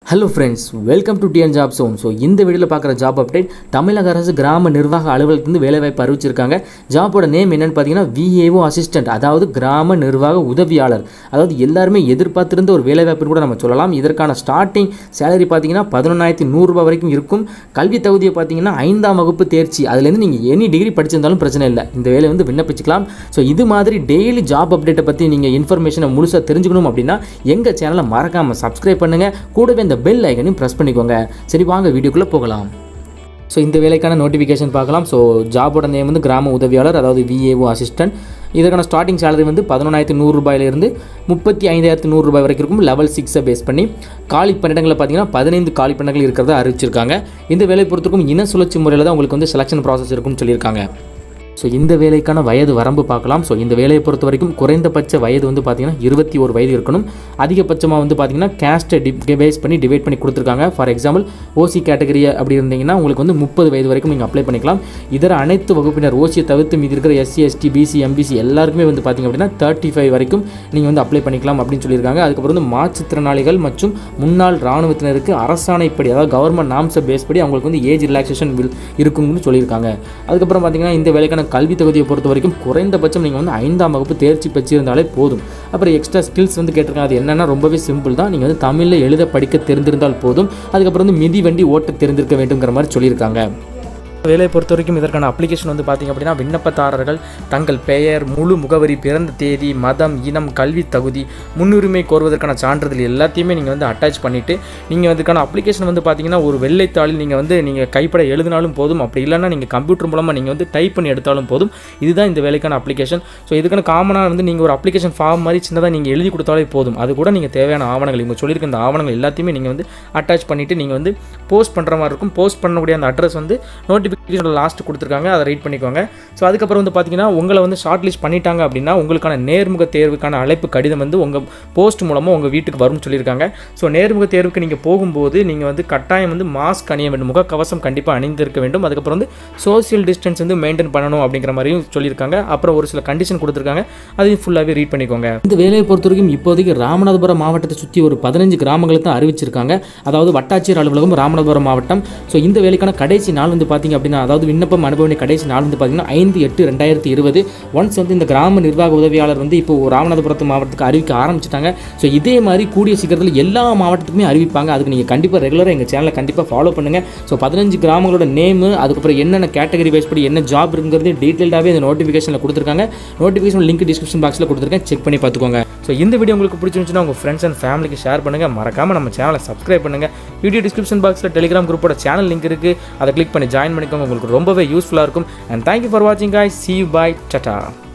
hello friends welcome to TN job zone so இந்த வீடியோவில் பார்க்குற ஜாப் அப்டேட் தமிழக அரசு கிராம நிர்வாக அலுவலகத்திலிருந்து வேலைவாய்ப்பு அறிவிச்சிருக்காங்க ஜாப்போட நேம் என்னன்னு பார்த்தீங்கன்னா விஏஓ அசிஸ்டன்ட் அதாவது கிராம நிர்வாக உதவியாளர் அதாவது எல்லாருமே எதிர்பார்த்திருந்த ஒரு வேலைவாய்ப்புன்னு கூட நம்ம சொல்லலாம் இதற்கான ஸ்டார்டிங் சேலரி பார்த்தீங்கன்னா பதினொன்றாயிரத்தி நூறுரூபா வரைக்கும் இருக்கும் கல்வி தகுதியை பார்த்தீங்கன்னா ஐந்தாம் வகுப்பு தேர்ச்சி அதுலேருந்து நீங்கள் எனி டிகிரி படிச்சிருந்தாலும் பிரச்சனை இல்லை இந்த வேலை வந்து விண்ணப்பிச்சுக்கலாம் ஸோ இது மாதிரி டெய்லி ஜாப் அப்டேட்டை பற்றி நீங்கள் இன்ஃபர்மேஷனை முழுசாக தெரிஞ்சுக்கணும் அப்படின்னா எங்கள் சேனலை மறக்காமல் சப்ஸ்கிரைப் பண்ணுங்கள் கூடவே இந்த பெல் ஐக்கனையும் ப்ரெஸ் பண்ணிக்கோங்க சரி வாங்க வீடியோக்குள்ளே போகலாம் ஸோ இந்த வேலைக்கான நோட்டிஃபிகேஷன் பார்க்கலாம் ஸோ ஜாபோட நேம் வந்து கிராம உதவியாளர் அதாவது விஏஓ அசிஸ்டன்ட் இதற்கான ஸ்டார்டிங் சேலரி வந்து பதினொன்றாயிரத்தி நூறுரூபாயிலிருந்து முப்பத்தி ஐந்தாயிரத்தி நூறுரூபாய் வரைக்கும் இருக்கும் லெவல் சிக்ஸை பேஸ் பண்ணி காலி பணியிடங்களில் பார்த்தீங்கன்னா பதினைந்து காலி பணியிடங்கள் இருக்கிறத அறிவிச்சிருக்காங்க இந்த வேலை பொறுத்திருக்கும் இன சுழற்சி முறையில் தான் உங்களுக்கு வந்து செலெக்ஷன் ப்ராசஸ் இருக்கும்னு சொல்லியிருக்காங்க ஸோ இந்த வேலைக்கான வயது வரம்பு பார்க்கலாம் ஸோ இந்த வேலையை பொறுத்த வரைக்கும் குறைந்தபட்ச வயது வந்து பார்த்தீங்கன்னா இருபத்தி ஒரு வயது இருக்கணும் அதிகபட்சமாக வந்து பார்த்தீங்கன்னா கேஸ்ட்டை டி பேஸ் பண்ணி டிவைட் பண்ணி கொடுத்துருக்காங்க ஃபார் எக்ஸாம்பிள் ஓசி கேட்டகரி அப்படி இருந்தீங்கன்னா உங்களுக்கு வந்து முப்பது வயது வரைக்கும் நீங்கள் அப்ளை பண்ணிக்கலாம் இதர அனைத்து வகுப்பினர் ஓசியை தவிர்த்து மீதி இருக்கிற எஸ்சி எஸ்டி பிசி எம்பிசி எல்லாருக்குமே வந்து பார்த்தீங்க அப்படின்னா தேர்ட்டி ஃபைவ் வரைக்கும் நீங்கள் வந்து அப்ளை பண்ணிக்கலாம் அப்படின்னு சொல்லியிருக்காங்க அதுக்கப்புறம் வந்து மாற்றுத்திறனாளிகள் மற்றும் முன்னாள் இராணுவத்தினருக்கு அரசாணைப்படி அதாவது கவர்மெண்ட் நாம்ஸை பேஸ் படி அவங்களுக்கு வந்து ஏஜ் ரிலாக்ஸேஷன் வில் இருக்கும்னு சொல்லியிருக்காங்க அதுக்கப்புறம் பார்த்தீங்கன்னா இந்த வேலைக்கான கல்வி தகுதியை பொறுத்த வரைக்கும் குறைந்தபட்சம் நீங்கள் வந்து ஐந்தாம் வகுப்பு தேர்ச்சி பெற்றிருந்தாலே போதும் அப்புறம் எக்ஸ்ட்ரா ஸ்கில்ஸ் வந்து கேட்டிருக்காங்க அது என்னென்னா ரொம்பவே சிம்பிள் தான் நீங்கள் வந்து தமிழில் எழுத படிக்க தெரிந்திருந்தால் போதும் அதுக்கப்புறம் வந்து மிதி வண்டி ஓட்ட தெரிந்திருக்க வேண்டுங்கிற மாதிரி சொல்லியிருக்காங்க வேலையை பொறுத்த வரைக்கும் இதற்கான அப்ளிகேஷன் வந்து பார்த்திங்க அப்படின்னா விண்ணப்பதாரர்கள் தங்கள் பெயர் முழு முகவரி பிறந்த தேதி மதம் இனம் கல்வி தகுதி முன்னுரிமை கோருவதற்கான சான்றிதழ் எல்லாத்தையுமே நீங்கள் வந்து அட்டாச் பண்ணிவிட்டு நீங்கள் அதுக்கான அப்ளிகேஷன் வந்து பார்த்தீங்கன்னா ஒரு வெள்ளைத்தாளில் நீங்கள் வந்து நீங்கள் கைப்பட எழுதினாலும் போதும் அப்படி இல்லைன்னா நீங்கள் கம்ப்யூட்டர் மூலமாக நீங்கள் வந்து டைப் பண்ணி எடுத்தாலும் போதும் இதுதான் இந்த வேலைக்கான அப்ளிகேஷன் ஸோ இதுக்கான காமனாக வந்து நீங்கள் ஒரு அப்ளிகேஷன் ஃபார்ம் மாதிரி சின்னதாக நீங்கள் எழுதி கொடுத்தாலே போதும் அது கூட நீங்கள் தேவையான ஆவணங்கள் இவங்க சொல்லியிருக்க இந்த ஆவணங்கள் எல்லாத்தையுமே நீங்கள் வந்து அட்டாச் பண்ணிவிட்டு நீங்கள் வந்து போஸ்ட் பண்ணுற மாதிரி இருக்கும் போஸ்ட் பண்ணக்கூடிய அந்த அட்ரஸ் வந்து நோட்டிஃபிகேஷன் லாஸ்ட் கொடுத்துருக்காங்க அதை ரைட் பண்ணிக்கோங்க ஸோ அதுக்கப்புறம் வந்து பார்த்தீங்கன்னா உங்களை வந்து ஷார்ட் லிஸ்ட் பண்ணிட்டாங்க அப்படின்னா உங்களுக்கான நேர்முக தேர்வுக்கான அழைப்பு கடிதம் வந்து உங்கள் போஸ்ட் மூலமாக உங்கள் வீட்டுக்கு வரும்னு சொல்லியிருக்காங்க ஸோ நேர்முக தேர்வுக்கு நீங்கள் போகும்போது நீங்கள் வந்து கட்டாயம் வந்து மாஸ்க் அணிய வேண்டும் முகக்கவசம் கண்டிப்பாக அணிந்திருக்க வேண்டும் அதுக்கப்புறம் வந்து சோசியல் டிஸ்டன்ஸ் வந்து மெயின்டைன் பண்ணணும் அப்படிங்கிற மாதிரியும் சொல்லியிருக்காங்க அப்புறம் ஒரு சில கண்டிஷன் கொடுத்துருக்காங்க அதையும் ஃபுல்லாகவே ரீட் பண்ணிக்கோங்க இந்த வேலையை பொறுத்த வரைக்கும் இப்போதைக்கு ராமநாதபுரம் மாவட்டத்தை சுற்றி ஒரு பதினஞ்சு கிராமங்களை தான் அறிவிச்சிருக்காங்க அதாவது வட்டாட்சியர் அலுவலகம் ராமநாதபுரம் மாவட்டம் ஸோ இந்த வேலைக்கான கடைசி நாள் வந்து பார்த்தீங்க அப்படின்னா அதாவது விண்ணப்பம் அனுப்ப வேண்டிய கடைசி நாள் வந்து பார்த்தீங்கன்னா ஐந்து எட்டு ரெண்டாயிரத்தி இருபது ஒன்ஸ் வந்து இந்த கிராம நிர்வாக உதவியாளர் வந்து இப்போ ராமநாதபுரத்து மாவட்டத்துக்கு அறிவிக்க ஆரம்பிச்சிட்டாங்க ஸோ இதே மாதிரி கூடிய சீக்கிரத்தில் எல்லா மாவட்டத்துக்குமே அறிவிப்பாங்க அதுக்கு நீங்கள் கண்டிப்பாக ரெகுலராக எங்கள் சேனலை கண்டிப்பாக ஃபாலோ பண்ணுங்கள் ஸோ பதினஞ்சு கிராமங்களோட நேமு அதுக்கப்புறம் என்னென்ன கேட்டகரி வைஸ் படி என்ன ஜாப் இருக்குங்கிறது டீட்டெயில்டாகவே இந்த நோட்டிஃபிகேஷனில் கொடுத்துருக்காங்க நோட்டிஃபிகேஷன் லிங்க் டிஸ்கிரிப்ஷன் பாக்ஸில் கொடுத்துருக்கேன் செக் பண்ணி பார்த்துக்கோங்க ஸோ இந்த வீடியோ உங்களுக்கு பிடிச்சிருந்துச்சுன்னா உங்கள் ஃப்ரெண்ட்ஸ் அண்ட் ஃபேமிலிக்கு ஷேர் பண்ணுங்கள் மறக்காமல் நம்ம சேனலை சப்ஸ்கிரைப் பண்ணுங்கள் வீடியோ டிஸ்கிரிப்ஷன் பாக்ஸில் டெலிகிராம் குரூப்போட சேனல் லிங்க் இருக்குது அதை கிளிக் பண்ணி ஜாயின் பண்ணிக்கோங்க உங்களுக்கு ரொம்பவே யூஸ்ஃபுல்லாக இருக்கும் அண்ட் தேங்க்யூ ஃபார் வாட்சிங் காய் சி யூ பாய் டட்டா